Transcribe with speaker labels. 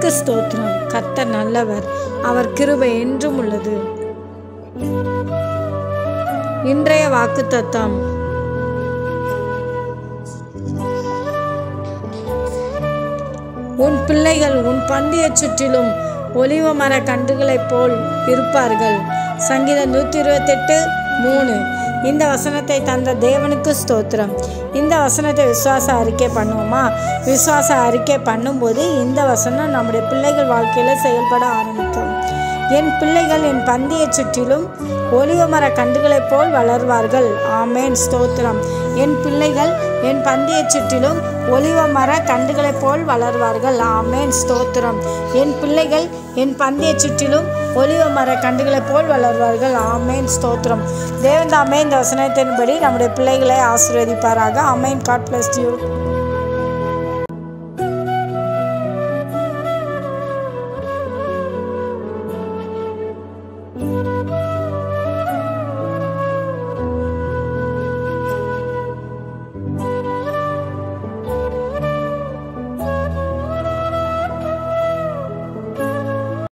Speaker 1: ஸ்தோத்திரம் கர்த்தர் நல்லவர் அவர் கிருபை என்றும் உள்ளது இன்றைய வாக்குத்தத்தம் உன் பிள்ளைகள் உன் பந்தியச் சுற்றிலும் ஒலிவ மர கன்றுகளைப் போல் இருப்பார்கள் சங்கீதம் நூற்றி இருபத்தெட்டு மூணு இந்த வசனத்தை தந்த தேவனுக்கு ஸ்தோத்திரம் இந்த வசனத்தை விசுவாச அறிக்கை பண்ணுவோமா விசுவாச அறிக்கை பண்ணும்போது இந்த வசனம் நம்முடைய பிள்ளைகள் வாழ்க்கையில் செயல்பட ஆரம்பிக்கும் என் பிள்ளைகள் என் பந்தியைச் சுற்றிலும் ஒலிவ மர கன்றுகளைப் போல் வளர்வார்கள் ஆமேன் ஸ்தோத்திரம் என் பிள்ளைகள் என் பந்தியைச் சுற்றிலும் ஒலிவ மர கன்றுகளைப் போல் வளர்வார்கள் ஆமேன் ஸ்தோத்திரம் என் பிள்ளைகள் என் பந்தியைச் சுற்றிலும் ஒலிவ மர கன்றுகளைப் போல் வளர்வார்கள் ஆமேன் ஸ்தோத்திரம் தேவன் தாமே இந்த வசனத்தின்படி நம்முடைய பிள்ளைகளை ஆசீர்வதிப்பாராக ஆமேன் காட் பிளஸ் யூ